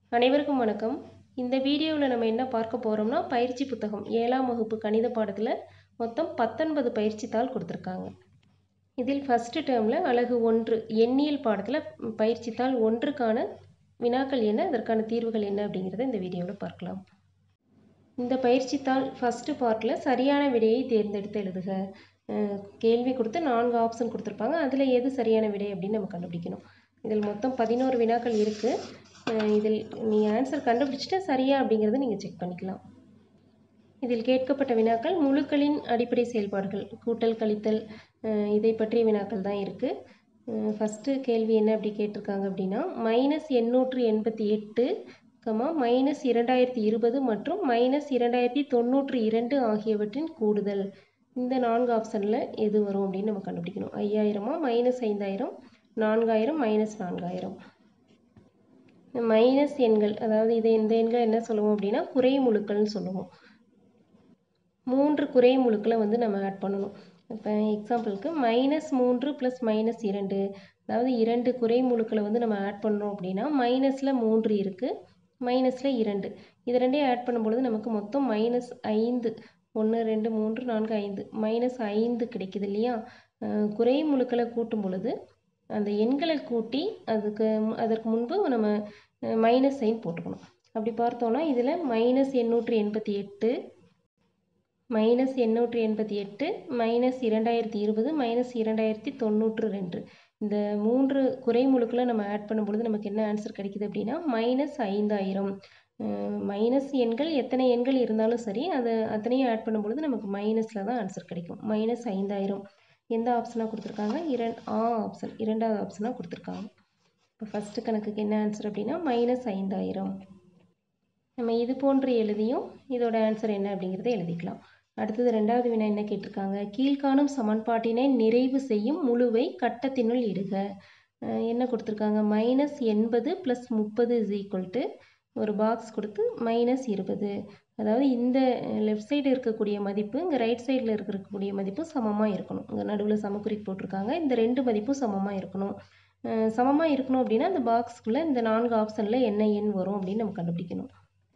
அனைவருக்கும் வணக்கம் இந்த வீடியோவில் நம்ம என்ன பார்க்க போகிறோம்னா பயிற்சி புத்தகம் ஏழாம் வகுப்பு கணித பாடத்தில் மொத்தம் பத்தொன்பது பயிற்சி தாள் கொடுத்துருக்காங்க இதில் ஃபஸ்ட்டு டேர்மில் அழகு ஒன்று எண்ணியல் பாடத்தில் பயிற்சி தாள் ஒன்றுக்கான வினாக்கள் என்ன அதற்கான தீர்வுகள் என்ன அப்படிங்கிறத இந்த வீடியோவில் பார்க்கலாம் இந்த பயிற்சி தாள் ஃபஸ்ட்டு பார்ட்டில் சரியான விடையை தேர்ந்தெடுத்து எழுதுக அஹ் கேள்வி கொடுத்து நான்கு ஆப்ஷன் கொடுத்துருப்பாங்க அதில் எது சரியான விடை அப்படின்னு நம்ம கண்டுபிடிக்கணும் இதில் மொத்தம் பதினோரு வினாக்கள் இருக்குது இதில் நீங்கள் ஆன்சர் கண்டுபிடிச்சிட்டு சரியா அப்படிங்கிறத நீங்கள் செக் பண்ணிக்கலாம் இதில் கேட்கப்பட்ட வினாக்கள் முழுக்களின் அடிப்படை செயல்பாடுகள் கூட்டல் கழித்தல் அஹ் இதை பற்றிய வினாக்கள் தான் இருக்குது ஃபஸ்ட்டு கேள்வி என்ன அப்படி கேட்டிருக்காங்க அப்படின்னா மைனஸ் எண்ணூற்று எண்பத்தி எட்டு கமா மைனஸ் இரண்டாயிரத்தி இருபது மற்றும் மைனஸ் இரண்டாயிரத்தி தொண்ணூற்றி இரண்டு ஆகியவற்றின் கூடுதல் இந்த நான்கு ஆப்ஷனில் எது வரும் அப்படின்னு நம்ம கண்டுபிடிக்கணும் ஐயாயிரமா மைனஸ் ஐந்தாயிரம் நான்காயிரம் மைனஸ் நான்காயிரம் மைனஸ் எண்கள் அதாவது இதை இந்த எண்கள் என்ன சொல்லுவோம் அப்படின்னா குறை முழுக்கள்னு சொல்லுவோம் மூன்று குறை முழுக்களை வந்து நம்ம ஆட் பண்ணணும் இப்போ எக்ஸாம்பிளுக்கு மைனஸ் மூன்று ப்ளஸ் மைனஸ் இரண்டு அதாவது இரண்டு குறை முழுக்களை வந்து நம்ம ஆட் பண்ணோம் அப்படின்னா மைனஸில் மூன்று இருக்குது மைனஸில் இரண்டு இது ரெண்டையும் ஆட் பண்ணும்பொழுது நமக்கு மொத்தம் மைனஸ் ஐந்து ஒன்று ரெண்டு மூன்று நான்கு ஐந்து மைனஸ் ஐந்து கிடைக்குது இல்லையா அஹ் குறை முழுக்களை கூட்டும் பொழுது அந்த எண்களை கூட்டி அதுக்கு அதற்கு முன்பு நம்ம மைனஸ் சைன் போட்டுக்கணும் அப்படி பார்த்தோன்னா இதில் மைனஸ் எண்ணூற்றி எண்பத்தி எட்டு மைனஸ் எண்ணூற்றி எண்பத்தி எட்டு மைனஸ் இரண்டாயிரத்தி இருபது மைனஸ் இரண்டாயிரத்தி தொண்ணூற்று ரெண்டு இந்த மூன்று குறைமுழுக்களை நம்ம ஆட் பண்ணும்பொழுது நமக்கு என்ன ஆன்சர் கிடைக்குது அப்படின்னா மைனஸ் ஐந்தாயிரம் மைனஸ் எண்கள் எத்தனை எண்கள் இருந்தாலும் சரி அதை அத்தனையும் ஆட் பண்ணும்பொழுது நமக்கு மைனஸில் தான் ஆன்சர் கிடைக்கும் மைனஸ் ஐந்தாயிரம் எந்த ஆப்ஷனாக கொடுத்துருக்காங்க இரண் ஆ ஆப்ஷன் இரண்டாவது ஆப்ஷனாக கொடுத்துருக்காங்க இப்போ ஃபஸ்ட்டு கணக்குக்கு என்ன ஆன்சர் அப்படின்னா மைனஸ் ஐந்தாயிரம் நம்ம இது போன்று எழுதியும் இதோட ஆன்சர் என்ன அப்படிங்கிறத எழுதிக்கலாம் அடுத்தது ரெண்டாவது வினா என்ன கேட்டிருக்காங்க கீழ்காணும் சமன்பாட்டினை நிறைவு செய்யும் முழுவை கட்டத்தினுள் இடுக அஹ் என்ன கொடுத்துருக்காங்க மைனஸ் எண்பது ப்ளஸ் முப்பது இஸ் ஈக்குவல் டு ஒரு பாக்ஸ் கொடுத்து மைனஸ் இருபது அதாவது இந்த லெஃப்ட் சைடு இருக்கக்கூடிய மதிப்பு இங்கே ரைட் சைடில் இருக்கக்கூடிய மதிப்பு சமமாக இருக்கணும் இங்கே நடுவில் சமக்குறிப்பு போட்டிருக்காங்க இந்த ரெண்டு மதிப்பும் சமமாக இருக்கணும் சமமாக இருக்கணும் அப்படின்னா அந்த பாக்ஸ்க்குள்ளே இந்த நான்கு ஆப்ஷனில் என்ன எண் வரும் அப்படின்னு நம்ம கண்டுபிடிக்கணும்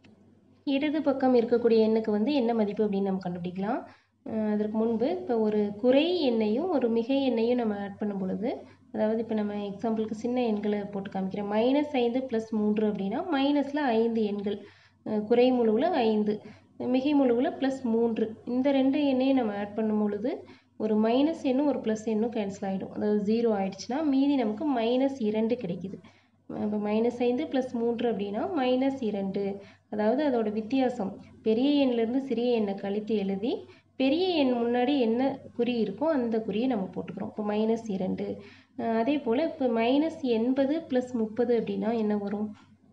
இடது பக்கம் இருக்கக்கூடிய எண்ணுக்கு வந்து என்ன மதிப்பு அப்படின்னு நம்ம கண்டுபிடிக்கலாம் அஹ் அதற்கு முன்பு இப்போ ஒரு குறை எண்ணையும் ஒரு மிகை எண்ணையும் நம்ம ஆட் பண்ணும் பொழுது அதாவது இப்போ நம்ம எக்ஸாம்பிளுக்கு சின்ன எண்களை போட்டு காமிக்கிறேன் மைனஸ் ஐந்து ப்ளஸ் மூன்று அப்படின்னா மைனஸில் ஐந்து எண்கள் அஹ் குறை முழுவில் ஐந்து மிகை முழுவில் ப்ளஸ் மூன்று இந்த ரெண்டு எண்ணையும் நம்ம ஆட் பண்ணும் பொழுது ஒரு மைனஸ் எண்ணும் ஒரு ப்ளஸ் எண்ணும் கேன்சல் ஆகிடும் அதாவது ஜீரோ ஆயிடுச்சுன்னா மீதி நமக்கு மைனஸ் இரண்டு கிடைக்குது இப்போ மைனஸ் ஐந்து ப்ளஸ் மூன்று அப்படின்னா மைனஸ் இரண்டு அதாவது அதோட வித்தியாசம் பெரிய எண்ணிலேருந்து சிறிய எண்ணை கழித்து எழுதி பெரிய எண் முன்னாடி என்ன குறி இருக்கோ அந்த குறியை நம்ம போட்டுக்கிறோம் இப்போ மைனஸ் இரண்டு அதே போல் இப்போ மைனஸ் எண்பது ப்ளஸ் முப்பது அப்படின்னா என்ன வரும்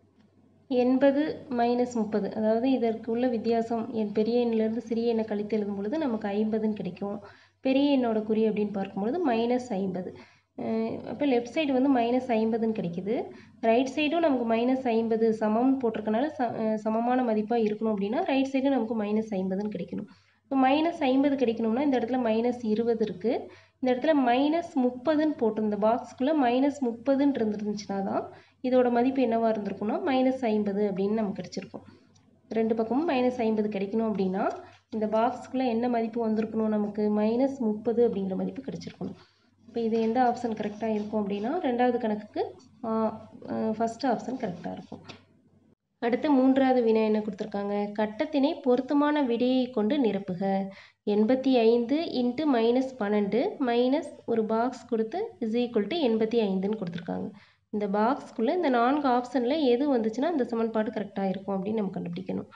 எண்பது மைனஸ் முப்பது அதாவது இதற்கு உள்ள வித்தியாசம் என் பெரிய எண்ணிலேருந்து சிறிய எண்ணை கழித்து எழுதும் பொழுது நமக்கு ஐம்பதுன்னு கிடைக்கும் பெரிய எண்ணோட குறி அப்படின்னு பார்க்கும்பொழுது மைனஸ் ஐம்பது அப்போ லெஃப்ட் சைடு வந்து மைனஸ் ஐம்பதுன்னு கிடைக்குது ரைட் சைடும் நமக்கு மைனஸ் ஐம்பது சமம்னு போட்டிருக்கனால ச சமமான மதிப்பாக இருக்கணும் அப்படின்னா ரைட் சைடும் நமக்கு மைனஸ் ஐம்பதுன்னு கிடைக்கணும் இப்போ மைனஸ் ஐம்பது கிடைக்கணும்னா இந்த இடத்துல மைனஸ் இருபது இருக்குது இந்த இடத்துல மைனஸ் முப்பதுன்னு போட்டு இந்த பாக்ஸ்க்குள்ளே மைனஸ் முப்பதுன்னு இருந்துருந்துச்சுன்னா தான் இதோட மதிப்பு என்னவாக இருந்திருக்கும்னா மைனஸ் ஐம்பது அப்படின்னு நமக்கு கிடச்சிருக்கும் ரெண்டு பக்கமும் மைனஸ் ஐம்பது கிடைக்கணும் அப்படின்னா இந்த பாக்ஸ்க்குள்ளே என்ன மதிப்பு வந்திருக்கணும் நமக்கு மைனஸ் முப்பது அப்படிங்கிற மதிப்பு கிடச்சிருக்கணும் இப்போ இது எந்த ஆப்ஷன் கரெக்டாக இருக்கும் அப்படின்னா ரெண்டாவது கணக்குக்கு ஃபஸ்ட்டு ஆப்ஷன் கரெக்டாக இருக்கும் அடுத்து மூன்றாவது வினா என்ன கொடுத்துருக்காங்க கட்டத்தினை பொருத்தமான விடையை கொண்டு நிரப்புக எண்பத்தி ஐந்து இன்ட்டு மைனஸ் பன்னெண்டு மைனஸ் ஒரு பாக்ஸ் கொடுத்து இஸ் ஈக்குவல் டு எண்பத்தி ஐந்துன்னு கொடுத்துருக்காங்க இந்த பாக்ஸ்க்குள்ளே இந்த நான்கு ஆப்ஷனில் எது வந்துச்சுன்னா அந்த சமன்பாடு கரெக்டாக இருக்கும் அப்படின்னு நம்ம கண்டுபிடிக்கணும்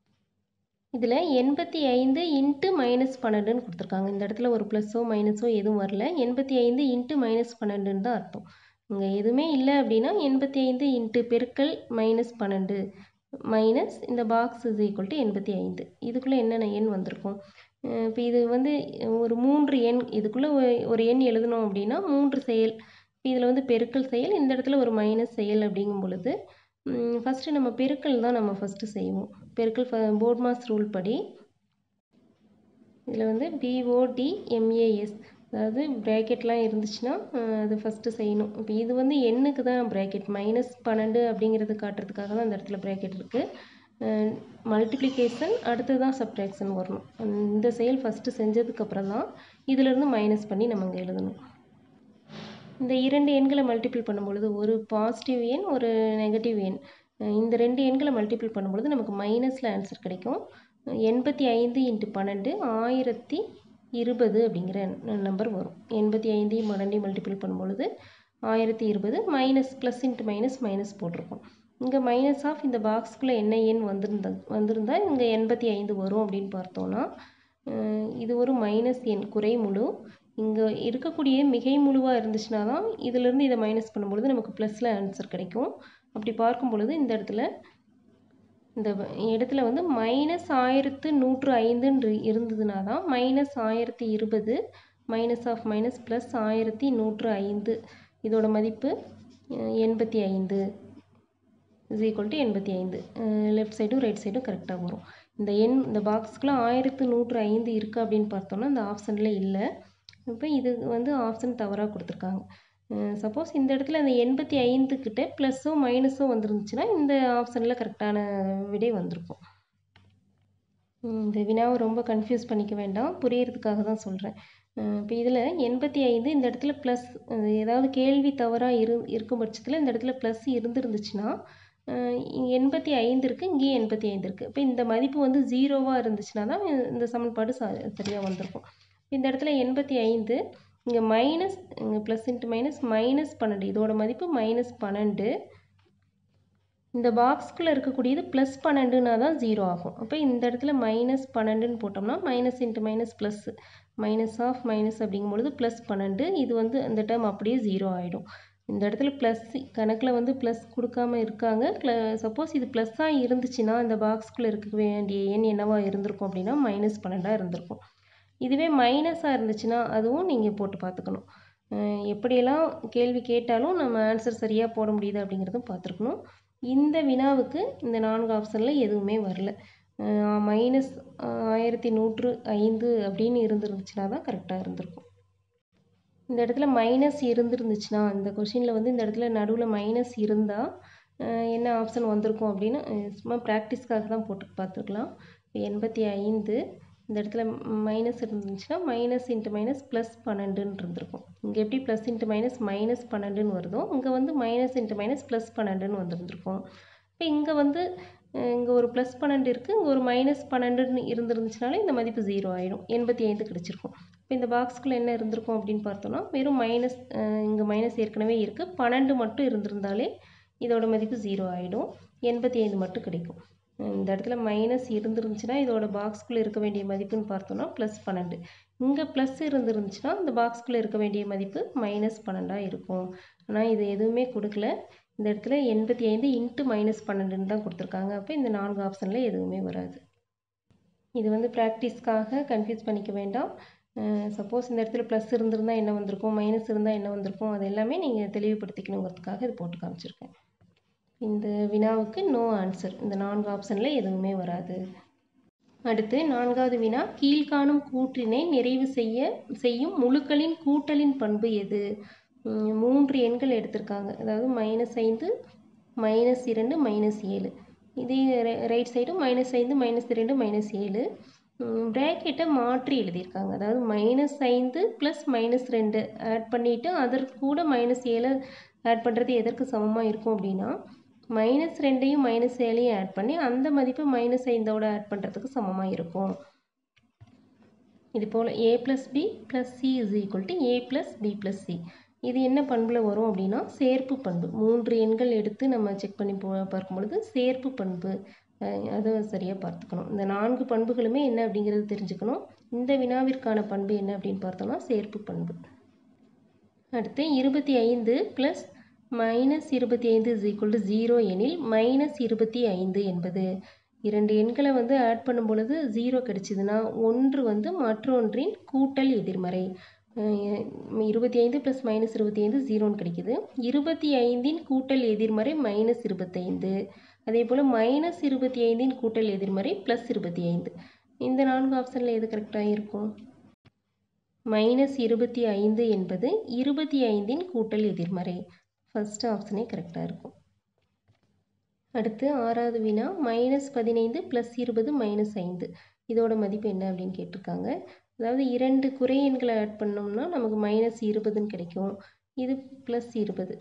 இதில் எண்பத்தி ஐந்து இன்ட்டு மைனஸ் பன்னெண்டுன்னு கொடுத்துருக்காங்க இந்த இடத்துல ஒரு ப்ளஸ்ஸோ மைனஸோ எதுவும் வரல எண்பத்தி ஐந்து இன்ட்டு மைனஸ் பன்னெண்டுன்னு தான் அர்த்தம் இங்கே எதுவுமே இல்லை அப்படின்னா எண்பத்தி ஐந்து இன்ட்டு பெருக்கல் மைனஸ் பன்னெண்டு மைனஸ் இந்த பாக்ஸ் இஸ் ஈக்குவல் டு எண்பத்தி ஐந்து இதுக்குள்ளே என்னென்ன எண் வந்திருக்கும் இப்போ இது வந்து ஒரு மூன்று எண் இதுக்குள்ளே ஒரு எண் எழுதணும் அப்படின்னா மூன்று செயல் இப்போ இதில் வந்து பெருக்கல் செயல் இந்த இடத்துல ஒரு மைனஸ் செயல் அப்படிங்கும் பொழுது ஃபஸ்ட்டு நம்ம பெருக்கல் தான் நம்ம ஃபஸ்ட்டு செய்வோம் பெருக்கல் போர்ட் மாஸ் ரூல் படி இதில் வந்து பிஓடிஎம்ஏஎஸ் அதாவது ப்ராக்கெட்லாம் இருந்துச்சுன்னா அது ஃபஸ்ட்டு செய்யணும் இப்போ இது வந்து எண்ணுக்கு தான் ப்ராக்கெட் மைனஸ் பன்னெண்டு அப்படிங்கிறது காட்டுறதுக்காக தான் அந்த இடத்துல ப்ராக்கெட் இருக்குது மல்டிப்ளிகேஷன் அடுத்து தான் சப்ட்ராக்ஷன் வரணும் இந்த செயல் ஃபஸ்ட்டு செஞ்சதுக்கப்புறம் தான் இதிலேருந்து மைனஸ் பண்ணி நம்ம இங்கே எழுதணும் இந்த இரண்டு எண்களை மல்டிபிள் பண்ணும்பொழுது ஒரு பாசிட்டிவ் எண் ஒரு நெகட்டிவ் எண் இந்த ரெண்டு எண்களை மல்டிபிள் பண்ணும்பொழுது நமக்கு மைனஸில் ஆன்சர் கிடைக்கும் எண்பத்தி ஐந்து இன்ட்டு பன்னெண்டு ஆயிரத்தி இருபது அப்படிங்கிற நம்பர் வரும் எண்பத்தி ஐந்தையும் பன்னெண்டையும் மல்டிபிள் பண்ணும்பொழுது ஆயிரத்தி இருபது minus plus into minus minus போட்டிருக்கோம் இங்கே மைனஸ் ஆஃப் இந்த பாக்ஸ்க்குள்ளே என்ன எண் வந்திருந்தா வந்திருந்தா இங்கே எண்பத்தி ஐந்து வரும் அப்படின்னு பார்த்தோன்னா இது ஒரு மைனஸ் எண் குறைமுழு இங்கே இருக்கக்கூடிய மிகை முழுவாக இருந்துச்சுன்னா தான் இதிலேருந்து இதை மைனஸ் பண்ணும்பொழுது நமக்கு ப்ளஸில் ஆன்சர் கிடைக்கும் அப்படி பார்க்கும் பொழுது இந்த இடத்துல இந்த இடத்துல வந்து மைனஸ் ஆயிரத்து நூற்று ஐந்துன்னு இருந்ததுனா தான் மைனஸ் ஆயிரத்தி இருபது மைனஸ் ஆஃப் மைனஸ் ப்ளஸ் ஆயிரத்தி நூற்று ஐந்து இதோட மதிப்பு எண்பத்தி ஐந்து இஸ் ஈக்குவல் டு எண்பத்தி ஐந்து லெஃப்ட் சைடும் ரைட் சைடும் கரெக்டாக வரும் இந்த எண் இந்த பாக்ஸ்க்குள்ளே ஆயிரத்து நூற்று ஐந்து இருக்குது அப்படின்னு பார்த்தோன்னா இந்த ஆப்ஷனில் இல்லை இப்போ இது வந்து ஆப்ஷன் தவறாக கொடுத்துருக்காங்க சப்போஸ் இந்த இடத்துல அந்த எண்பத்தி ஐந்து கிட்ட ப்ளஸ்ஸும் மைனஸும் வந்துருந்துச்சுன்னா இந்த ஆப்ஷனில் கரெக்டான விடை வந்திருக்கும் இந்த வினாவை ரொம்ப கன்ஃபியூஸ் பண்ணிக்க வேண்டாம் புரியறதுக்காக தான் சொல்கிறேன் இப்போ இதில் எண்பத்தி ஐந்து இந்த இடத்துல ப்ளஸ் ஏதாவது கேள்வி தவறாக இரு இருக்கும் பட்சத்தில் இந்த இடத்துல ப்ளஸ் இருந்துருந்துச்சுன்னா எண்பத்தி ஐந்து இருக்குது இங்கேயும் எண்பத்தி ஐந்து இருக்குது இப்போ இந்த மதிப்பு வந்து ஜீரோவாக இருந்துச்சுன்னா தான் இந்த சமன்பாடு சரியாக வந்திருக்கும் இந்த இடத்துல எண்பத்தி ஐந்து இங்கே மைனஸ் இங்கே ப்ளஸ் இன்ட்டு மைனஸ் மைனஸ் பன்னெண்டு இதோட மதிப்பு மைனஸ் பன்னெண்டு இந்த பாக்ஸ்குள்ளே இருக்கக்கூடியது ப்ளஸ் பன்னெண்டுனா தான் ஜீரோ ஆகும் அப்போ இந்த இடத்துல மைனஸ் பன்னெண்டுன்னு போட்டோம்னா minus into minus plus minus of minus அப்படிங்கும்பொழுது ப்ளஸ் பன்னெண்டு இது வந்து அந்த டேர்ம் அப்படியே ஜீரோ ஆகிடும் இந்த இடத்துல ப்ளஸ் கணக்கில் வந்து ப்ளஸ் கொடுக்காம இருக்காங்க சப்போஸ் இது ப்ளஸ்ஸாக இருந்துச்சுன்னா இந்த பாக்ஸ்குள்ளே இருக்க வேண்டிய எண் என்னவா இருந்திருக்கும் அப்படின்னா மைனஸ் பன்னெண்டாக இருந்திருக்கும் இதுவே மைனஸாக இருந்துச்சுன்னா அதுவும் நீங்கள் போட்டு பார்த்துக்கணும் எப்படியெல்லாம் கேள்வி கேட்டாலும் நம்ம ஆன்சர் சரியாக போட முடியுது அப்படிங்கிறதும் பார்த்துருக்கணும் இந்த வினாவுக்கு இந்த நான்கு ஆப்ஷனில் எதுவுமே வரல மைனஸ் ஆயிரத்தி நூற்று ஐந்து அப்படின்னு இருந்துருந்துச்சுன்னா தான் கரெக்டாக இருந்திருக்கும் இந்த இடத்துல மைனஸ் இருந்துருந்துச்சுன்னா இந்த கொஷினில் வந்து இந்த இடத்துல நடுவில் மைனஸ் இருந்தால் என்ன ஆப்ஷன் வந்திருக்கும் அப்படின்னு சும்மா ப்ராக்டிஸ்க்காக தான் போட்டு பார்த்துருக்கலாம் எண்பத்தி ஐந்து இந்த இடத்துல மைனஸ் இருந்துச்சுன்னா மைனஸ் இன்ட்டு மைனஸ் ப்ளஸ் பன்னெண்டுன்னு இருந்திருக்கும் இங்கே எப்படி ப்ளஸ் இன்ட்டு மைனஸ் மைனஸ் பன்னெண்டுன்னு வருதோ இங்கே வந்து மைனஸ் இன்ட்டு மைனஸ் ப்ளஸ் பன்னெண்டுன்னு வந்துருந்துருக்கும் இப்போ இங்கே வந்து இங்கே ஒரு ப்ளஸ் பன்னெண்டு இருக்குது இங்கே ஒரு மைனஸ் பன்னெண்டுன்னு இருந்துருந்துச்சுனாலே இந்த மதிப்பு ஜீரோ ஆகிடும் எண்பத்தி ஐந்து கிடச்சிருக்கும் இப்போ இந்த பாக்ஸ்க்குள்ளே என்ன இருந்திருக்கும் அப்படின்னு பார்த்தோன்னா வெறும் மைனஸ் இங்கே மைனஸ் ஏற்கனவே இருக்குது பன்னெண்டு மட்டும் இருந்திருந்தாலே இதோட மதிப்பு ஜீரோ ஆகிடும் எண்பத்தி ஐந்து மட்டும் கிடைக்கும் இந்த இடத்துல மைனஸ் இருந்துருந்துச்சுன்னா இதோட பாக்ஸ்குள்ளே இருக்க வேண்டிய மதிப்புன்னு பார்த்தோன்னா ப்ளஸ் பன்னெண்டு இங்கே ப்ளஸ் இருந்துருந்துச்சுன்னா இந்த பாக்ஸ்குள்ளே இருக்க வேண்டிய மதிப்பு மைனஸ் பன்னெண்டாக இருக்கும் ஆனால் இது எதுவுமே கொடுக்கல இந்த இடத்துல எண்பத்தி ஐந்து இன்ட்டு மைனஸ் பன்னெண்டுன்னு தான் கொடுத்துருக்காங்க அப்போ இந்த நான்கு ஆப்ஷனில் எதுவுமே வராது இது வந்து ப்ராக்டிஸ்க்காக கன்ஃபியூஸ் பண்ணிக்க வேண்டாம் சப்போஸ் இந்த இடத்துல ப்ளஸ் இருந்திருந்தால் என்ன வந்திருக்கும் மைனஸ் இருந்தால் என்ன வந்திருக்கும் அது எல்லாமே நீங்கள் தெளிவுபடுத்திக்கணுங்கிறதுக்காக இது போட்டு காமிச்சிருக்கேன் இந்த வினாவுக்கு நோ ஆன்சர் இந்த நான்கு ஆப்ஷனில் எதுவுமே வராது அடுத்து நான்காவது வினா கீழ்காணும் கூற்றினை நிறைவு செய்ய செய்யும் முழுக்களின் கூட்டலின் பண்பு எது மூன்று எண்கள் எடுத்திருக்காங்க அதாவது மைனஸ் ஐந்து மைனஸ் இரண்டு மைனஸ் ஏழு இதே ரைட் சைடு மைனஸ் ஐந்து மைனஸ் இரண்டு மைனஸ் ஏழு ப்ராக்கெட்டை மாற்றி எழுதியிருக்காங்க அதாவது மைனஸ் ஐந்து ப்ளஸ் மைனஸ் ரெண்டு ஆட் பண்ணிவிட்டு அதற்கு கூட மைனஸ் ஏழு ஆட் பண்ணுறது எதற்கு சமமாக இருக்கும் அப்படின்னா மைனஸ் ரெண்டையும் மைனஸ் ஏழையும் ஆட் பண்ணி அந்த மதிப்பு மைனஸ் ஐந்தோட ஆட் பண்ணுறதுக்கு சமமாக இருக்கும் இது போல் A plus B plus C is equal to A plus B plus C இது என்ன பண்பில் வரும் அப்படின்னா சேர்ப்பு பண்பு மூன்று எண்கள் எடுத்து நம்ம செக் பண்ணி போ பார்க்கும் பொழுது சேர்ப்பு பண்பு அதை சரியாக பார்த்துக்கணும் இந்த நான்கு பண்புகளுமே என்ன அப்படிங்கிறது தெரிஞ்சுக்கணும் இந்த வினாவிற்கான பண்பு என்ன அப்படின்னு பார்த்தோம்னா சேர்ப்பு பண்பு அடுத்து இருபத்தி ஐந்து ப்ளஸ் மைனஸ் இருபத்தி ஐந்து இஸ் ஈக்குவல் டு ஜீரோ எனில் மைனஸ் இருபத்தி ஐந்து என்பது இரண்டு எண்களை வந்து ஆட் பண்ணும் பொழுது ஜீரோ கிடைச்சிதுன்னா ஒன்று வந்து மற்றொன்றின் கூட்டல் எதிர்மறை இருபத்தி ஐந்து ப்ளஸ் மைனஸ் இருபத்தி ஐந்து ஜீரோன்னு கிடைக்குது இருபத்தி ஐந்தின் கூட்டல் எதிர்மறை மைனஸ் இருபத்தைந்து அதே போல் மைனஸ் இருபத்தி ஐந்தின் கூட்டல் எதிர்மறை ப்ளஸ் இருபத்தி ஐந்து இந்த நான்கு ஆப்ஷனில் எது கரெக்டாக இருக்கும் மைனஸ் இருபத்தி ஐந்து என்பது இருபத்தி ஐந்தின் கூட்டல் எதிர்மறை ஃபர்ஸ்ட் ஆப்ஷனே கரெக்டாக இருக்கும் அடுத்து ஆறாவது வினா மைனஸ் பதினைந்து ப்ளஸ் இருபது மைனஸ் ஐந்து இதோட மதிப்பு என்ன அப்படின்னு கேட்டிருக்காங்க அதாவது இரண்டு குறை எண்களை ஆட் பண்ணோம்னா நமக்கு மைனஸ் இருபதுன்னு கிடைக்கும் இது ப்ளஸ் இருபது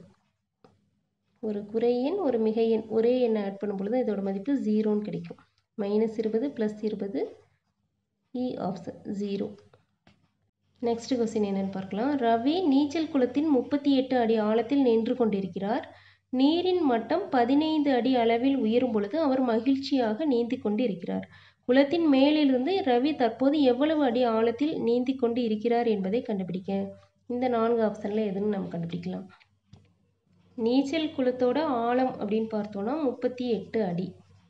ஒரு குறை எண் ஒரு மிகை எண் ஒரே எண்ணை ஆட் பண்ணும் பொழுது இதோட மதிப்பு ஜீரோன்னு கிடைக்கும் மைனஸ் இருபது ப்ளஸ் இருபது இ ஆப்ஷன் ஜீரோ நெக்ஸ்ட் கொஸ்டின் என்னன்னு பார்க்கலாம் ரவி நீச்சல் குளத்தின் முப்பத்தி எட்டு அடி ஆழத்தில் நின்று கொண்டிருக்கிறார் நீரின் மட்டம் பதினைந்து அடி அளவில் உயரும் பொழுது அவர் மகிழ்ச்சியாக நீந்தி கொண்டு இருக்கிறார் குளத்தின் மேலிருந்து ரவி தற்போது எவ்வளவு அடி ஆழத்தில் நீந்தி கொண்டு இருக்கிறார் என்பதை கண்டுபிடிக்க இந்த நான்கு ஆப்ஷனில் எதுன்னு நம்ம கண்டுபிடிக்கலாம் நீச்சல் குளத்தோட ஆழம் அப்படின்னு பார்த்தோன்னா முப்பத்தி எட்டு அடி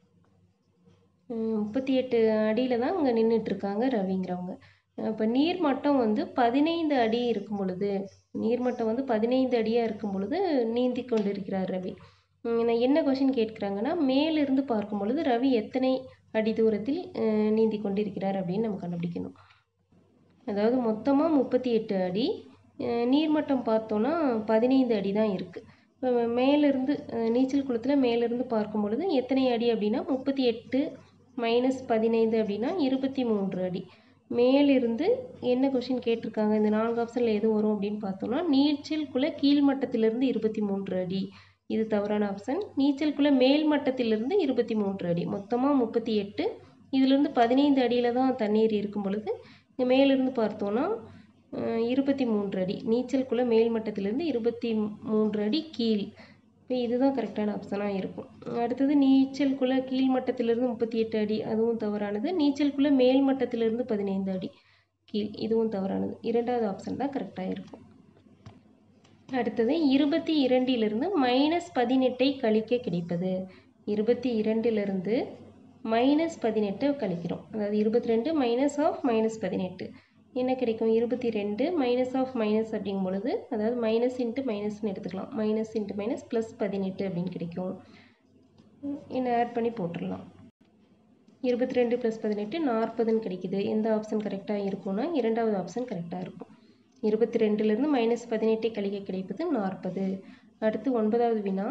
முப்பத்தி எட்டு அடியில் தான் இங்கே நின்றுட்டுருக்காங்க ரவிங்கிறவங்க இப்போ நீர்மட்டம் வந்து பதினைந்து அடி இருக்கும் பொழுது நீர்மட்டம் வந்து பதினைந்து அடியாக இருக்கும் பொழுது நீந்தி கொண்டு இருக்கிறார் ரவி நான் என்ன கொஷின் கேட்குறாங்கன்னா மேலிருந்து பார்க்கும் பொழுது ரவி எத்தனை அடி தூரத்தில் நீந்தி கொண்டிருக்கிறார் அப்படின்னு நம்ம கண்டுபிடிக்கணும் அதாவது மொத்தமாக முப்பத்தி எட்டு அடி நீர்மட்டம் பார்த்தோன்னா பதினைந்து அடி தான் இருக்குது இப்போ மேலேருந்து நீச்சல் குளத்தில் மேலேருந்து பார்க்கும் பொழுது எத்தனை அடி அப்படின்னா முப்பத்தி எட்டு மைனஸ் பதினைந்து அப்படின்னா இருபத்தி மூன்று அடி மேலிருந்து என்ன கொஷின் கேட்டிருக்காங்க இந்த நான்கு ஆப்ஷனில் எது வரும் அப்படின்னு பார்த்தோம்னா நீச்சல் குள கீழ்மட்டத்திலிருந்து இருபத்தி மூன்று அடி இது தவறான ஆப்ஷன் நீச்சல் குள மேல் மட்டத்திலிருந்து இருபத்தி மூன்று அடி மொத்தமாக முப்பத்தி எட்டு இதிலிருந்து பதினைந்து அடியில் தான் தண்ணீர் இருக்கும் பொழுது இங்கே மேலிருந்து பார்த்தோன்னா இருபத்தி மூன்று அடி நீச்சல் குள மேல் மட்டத்திலிருந்து இருபத்தி மூன்று அடி கீழ் இப்போ இதுதான் கரெக்டான ஆப்ஷனாக இருக்கும் அடுத்தது நீச்சல் குள கீழ் மட்டத்திலிருந்து முப்பத்தி எட்டு அடி அதுவும் தவறானது நீச்சல் குள மேல் மட்டத்திலிருந்து பதினைந்து அடி கீழ் இதுவும் தவறானது இரண்டாவது ஆப்ஷன் தான் கரெக்டாக இருக்கும் அடுத்தது இருபத்தி இரண்டிலிருந்து மைனஸ் பதினெட்டை கழிக்க கிடைப்பது இருபத்தி இரண்டிலிருந்து மைனஸ் பதினெட்டை கழிக்கிறோம் அதாவது இருபத்தி ரெண்டு மைனஸ் ஆஃப் மைனஸ் பதினெட்டு என்ன கிடைக்கும் இருபத்தி ரெண்டு மைனஸ் ஆஃப் மைனஸ் அப்படிங்கும் பொழுது அதாவது மைனஸ் இன்ட்டு மைனஸ்னு எடுத்துக்கலாம் மைனஸ் இன்ட்டு மைனஸ் ப்ளஸ் பதினெட்டு அப்படின்னு கிடைக்கும் என்ன ஆட் பண்ணி போட்டுடலாம் இருபத்தி ரெண்டு ப்ளஸ் பதினெட்டு நாற்பதுன்னு கிடைக்குது எந்த ஆப்ஷன் கரெக்டாக இருக்கும்னா இரண்டாவது ஆப்ஷன் கரெக்டாக இருக்கும் இருபத்தி ரெண்டுலேருந்து மைனஸ் பதினெட்டை கழிக்க கிடைப்பது நாற்பது அடுத்து ஒன்பதாவது வினா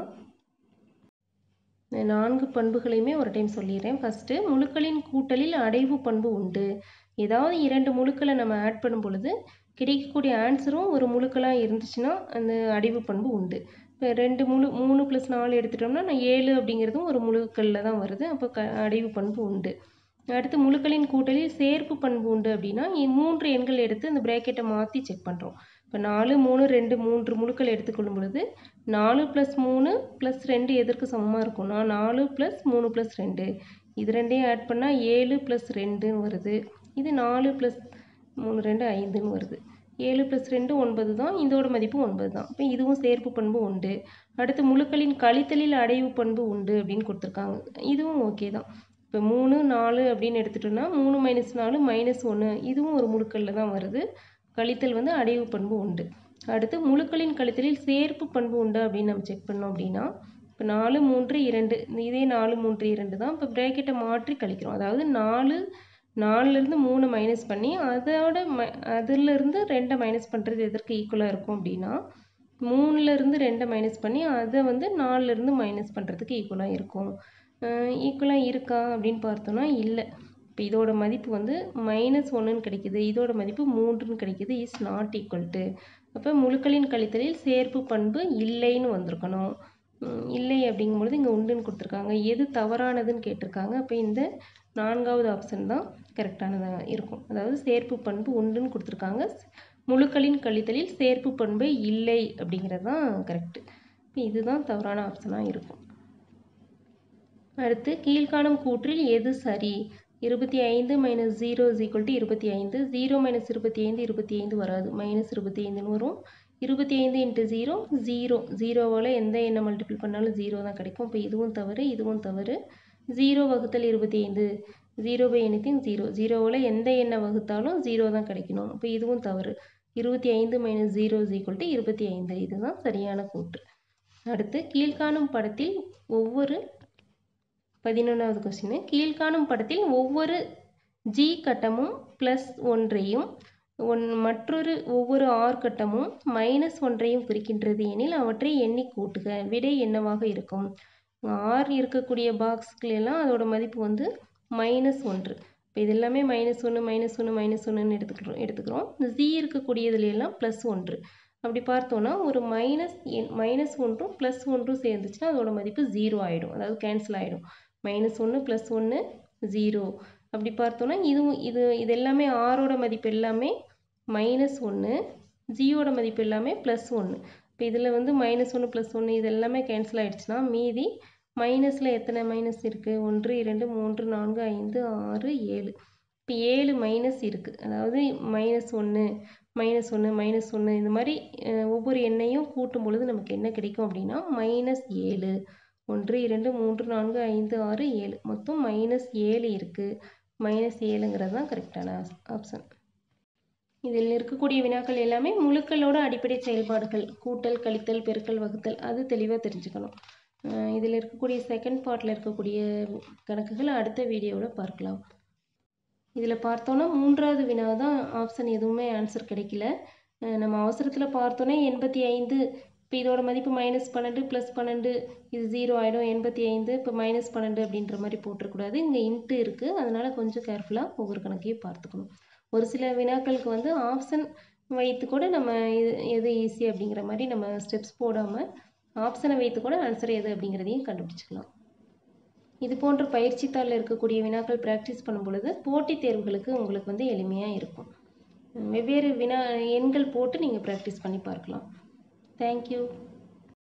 நான்கு பண்புகளையுமே ஒரு டைம் சொல்லிடுறேன் ஃபஸ்ட்டு முழுக்களின் கூட்டலில் அடைவு பண்பு உண்டு ஏதாவது இரண்டு முழுக்களை நம்ம ஆட் பண்ணும் பொழுது கிடைக்கக்கூடிய ஆன்சரும் ஒரு முழுக்களாக இருந்துச்சுன்னா அந்த அடைவு பண்பு உண்டு இப்போ ரெண்டு முழு மூணு ப்ளஸ் நாலு எடுத்துட்டோம்னா நான் ஏழு அப்படிங்கிறதும் ஒரு முழுக்களில் தான் வருது அப்போ க அடைவு பண்பு உண்டு அடுத்து முழுக்களின் கூட்டலில் சேர்ப்பு பண்பு உண்டு அப்படின்னா மூன்று எண்கள் எடுத்து இந்த ப்ராக்கெட்டை மாற்றி செக் பண்ணுறோம் இப்போ நாலு மூணு ரெண்டு மூன்று முழுக்கள் எடுத்துக்கொள்ளும் பொழுது நாலு ப்ளஸ் மூணு ப்ளஸ் ரெண்டு எதற்கு சமமாக இருக்கும்னா நாலு ப்ளஸ் மூணு ப்ளஸ் ரெண்டு இது ரெண்டையும் ஆட் பண்ணால் ஏழு ப்ளஸ் ரெண்டுன்னு வருது இது நாலு ப்ளஸ் மூணு ரெண்டு ஐந்துன்னு வருது ஏழு ப்ளஸ் ரெண்டு ஒன்பது தான் இதோட மதிப்பு ஒன்பது தான் இப்போ இதுவும் சேர்ப்பு பண்பு உண்டு அடுத்து முழுக்களின் கழித்தலில் அடைவு பண்பு உண்டு அப்படின்னு கொடுத்துருக்காங்க இதுவும் ஓகே தான் இப்போ மூணு நாலு அப்படின்னு எடுத்துட்டோம்னா மூணு மைனஸ் நாலு மைனஸ் ஒன்று இதுவும் ஒரு முழுக்கல்ல தான் வருது கழித்தல் வந்து அடைவு பண்பு உண்டு அடுத்து முழுக்களின் கழித்தலில் சேர்ப்பு பண்பு உண்டு அப்படின்னு நம்ம செக் பண்ணோம் அப்படின்னா இப்போ நாலு மூன்று இரண்டு இதே நாலு மூன்று இரண்டு தான் இப்போ ப்ராக்கெட்டை மாற்றி கழிக்கிறோம் அதாவது நாலு நாலுலேருந்து மூணு மைனஸ் பண்ணி அதோட ம அதிலிருந்து ரெண்டை மைனஸ் பண்ணுறது எதற்கு ஈக்குவலாக இருக்கும் அப்படின்னா மூணுலேருந்து ரெண்டை மைனஸ் பண்ணி அதை வந்து நாலுலேருந்து மைனஸ் பண்ணுறதுக்கு ஈக்குவலாக இருக்கும் ஈக்குவலாக இருக்கா அப்படின்னு பார்த்தோன்னா இல்லை இப்போ இதோட மதிப்பு வந்து மைனஸ் ஒன்றுன்னு கிடைக்குது இதோட மதிப்பு மூன்றுன்னு கிடைக்குது இஸ் நாட் ஈக்குவல் டு அப்போ முழுக்களின் கழித்தலில் சேர்ப்பு பண்பு இல்லைன்னு வந்திருக்கணும் இல்லை அப்படிங்கும்பொழுது இங்கே உண்டுன்னு கொடுத்துருக்காங்க எது தவறானதுன்னு கேட்டிருக்காங்க அப்போ இந்த நான்காவது ஆப்ஷன் தான் கரெக்டானதாக இருக்கும் அதாவது சேர்ப்பு பண்பு உண்டுன்னு கொடுத்துருக்காங்க முழுக்களின் கழித்தலில் சேர்ப்பு பண்பு இல்லை அப்படிங்கிறது தான் கரெக்டு இப்போ இதுதான் தவறான ஆப்ஷனாக இருக்கும் அடுத்து கீழ்காணும் கூற்றில் எது சரி இருபத்தி ஐந்து minus zero is equal to இருபத்தி ஐந்து ஜீரோ மைனஸ் இருபத்தி ஐந்து இருபத்தி ஐந்து வராது மைனஸ் இருபத்தி ஐந்துன்னு வரும் இருபத்தி ஐந்து இன்ட்டு ஜீரோ ஜீரோ ஜீரோவால் எந்த எண்ணை மல்டிபிள் பண்ணாலும் ஜீரோ தான் கிடைக்கும் இப்போ இதுவும் தவறு இதுவும் தவறு ஜீரோ வகுத்தல் இருபத்தி ஐந்து ஜீரோ பை எனித்திங் ஜீரோ ஜீரோவில் எந்த எண்ணை வகுத்தாலும் ஜீரோ தான் கிடைக்கணும் இப்போ இதுவும் தவறு இருபத்தி ஐந்து minus zero is equal to இருபத்தி ஐந்து இதுதான் சரியான கூற்று அடுத்து கீழ்காணும் படத்தில் ஒவ்வொரு பதினொன்றாவது கொஸ்டின் கீழ்காணும் படத்தில் ஒவ்வொரு ஜி கட்டமும் ப்ளஸ் ஒன்றையும் ஒன் மற்றொரு ஒவ்வொரு ஆர் கட்டமும் மைனஸ் ஒன்றையும் குறிக்கின்றது எனில் அவற்றை எண்ணி கூட்டுக விடை என்னவாக இருக்கும் ஆர் இருக்கக்கூடிய பாக்ஸ்கள் எல்லாம் அதோட மதிப்பு வந்து மைனஸ் ஒன்று இப்போ இது எல்லாமே மைனஸ் ஒன்று மைனஸ் ஒன்று மைனஸ் ஒன்றுன்னு எடுத்துக்கிறோம் எடுத்துக்கிறோம் இந்த ஜி இருக்கக்கூடியதுல எல்லாம் ப்ளஸ் ஒன்று அப்படி பார்த்தோன்னா ஒரு மைனஸ் மைனஸ் ஒன்றும் ப்ளஸ் ஒன்றும் சேர்ந்துச்சுன்னா அதோட மதிப்பு ஜீரோ ஆகிடும் அதாவது கேன்சல் ஆகிடும் மைனஸ் ஒன்று ப்ளஸ் ஒன்று ஜீரோ அப்படி பார்த்தோன்னா இதுவும் இது இது எல்லாமே ஆரோட மதிப்பு எல்லாமே மைனஸ் ஒன்று ஜியோட மதிப்பு எல்லாமே ப்ளஸ் ஒன்று இப்போ இதில் வந்து மைனஸ் ஒன்று ப்ளஸ் ஒன்று இது எல்லாமே கேன்சல் ஆகிடுச்சுன்னா மீதி மைனஸில் எத்தனை மைனஸ் இருக்குது ஒன்று இரண்டு மூன்று நான்கு ஐந்து ஆறு ஏழு இப்போ ஏழு மைனஸ் இருக்குது அதாவது மைனஸ் ஒன்று மைனஸ் ஒன்று மைனஸ் ஒன்று இந்த மாதிரி ஒவ்வொரு எண்ணையும் கூட்டும் பொழுது நமக்கு என்ன கிடைக்கும் அப்படின்னா மைனஸ் ஏழு ஒன்று இரண்டு மூன்று நான்கு ஐந்து ஆறு ஏழு மொத்தம் மைனஸ் ஏழு இருக்குது மைனஸ் ஏழுங்கிறது தான் கரெக்டான ஆப்ஷன் இதில் இருக்கக்கூடிய வினாக்கள் எல்லாமே முழுக்களோட அடிப்படை செயல்பாடுகள் கூட்டல் கழித்தல் பெருக்கல் வகுத்தல் அது தெளிவாக தெரிஞ்சுக்கணும் இதில் இருக்கக்கூடிய செகண்ட் பார்ட்டில் இருக்கக்கூடிய கணக்குகள் அடுத்த வீடியோவில் பார்க்கலாம் இதில் பார்த்தோன்னா மூன்றாவது வினா தான் ஆப்ஷன் எதுவுமே ஆன்சர் கிடைக்கல நம்ம அவசரத்தில் பார்த்தோன்னே எண்பத்தி ஐந்து இப்போ இதோட மதிப்பு மைனஸ் பன்னெண்டு ப்ளஸ் பன்னெண்டு இது ஜீரோ ஆகிடும் எண்பத்தி ஐந்து இப்போ மைனஸ் பன்னெண்டு அப்படின்ற மாதிரி போட்டுறக்கூடாது இங்கே இன்ட்டு இருக்குது அதனால் கொஞ்சம் கேர்ஃபுல்லாக ஒவ்வொரு கணக்கையும் பார்த்துக்கணும் ஒரு சில வினாக்களுக்கு வந்து ஆப்ஷன் வைத்து கூட நம்ம இது எது ஈஸி அப்படிங்கிற மாதிரி நம்ம ஸ்டெப்ஸ் போடாமல் ஆப்ஷனை வைத்து கூட ஆன்சர் எது அப்படிங்கிறதையும் கண்டுபிடிச்சிக்கலாம் இது போன்ற பயிற்சித்தாளில் இருக்கக்கூடிய வினாக்கள் ப்ராக்டிஸ் பண்ணும் பொழுது போட்டித் தேர்வுகளுக்கு உங்களுக்கு வந்து எளிமையாக இருக்கும் வெவ்வேறு வினா எண்கள் போட்டு நீங்கள் ப்ராக்டிஸ் பண்ணி பார்க்கலாம் தேங்க்யூ